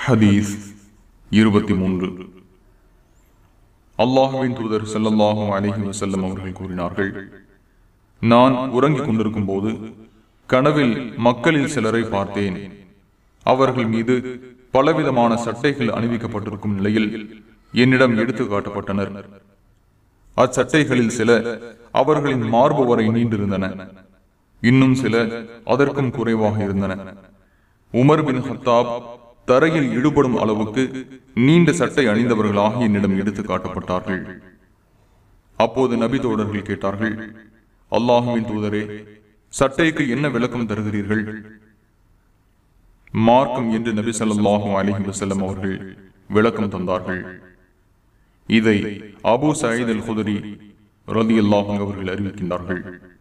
ஹதீஸ் இருபத்தி மூன்று அல்லாஹுவின் தூதர் ஸல்லல்லாஹு அலைஹி வஸல்லம் அவர்கள் கூறினார்கள் நான் உறங்கிக் கொண்டிருக்கும் போது கனவில் மக்களில் சிலரை பார்த்தேன் அவர்கள் மீது பலவிதமான சட்டைகள் அணிவிக்கப்பட்டிருக்கும் நிலையில் என்னிடம் எடுத்து காட்டப்பட்டனர் அச்சட்டைகளில் சில அவர்களின் மார்பு வரை நீண்டிருந்தன இன்னும் சில அதற்கும் குறைவாக இருந்தன உமர் பின் ஹத்தாப் தரையில் ஈடுபடும் அளவுக்கு நீண்ட சட்டை அணிந்தவர்களாக என்னிடம் எடுத்து காட்டப்பட்டார்கள் அப்போது நபி தோழர்கள் கேட்டார்கள் அல்லாஹுவின் தூதரே சட்டைக்கு என்ன விளக்கம் தருகிறீர்கள் மார்க்கம் என்று நபி ஸல்லல்லாஹு அலைஹி வஸல்லம் அவர்கள் விளக்கம் தந்தார்கள் இதை அபூ சயீத் அல் குதரி ரலியல்லாஹு அவர்கள் அறிவிக்கின்றார்கள்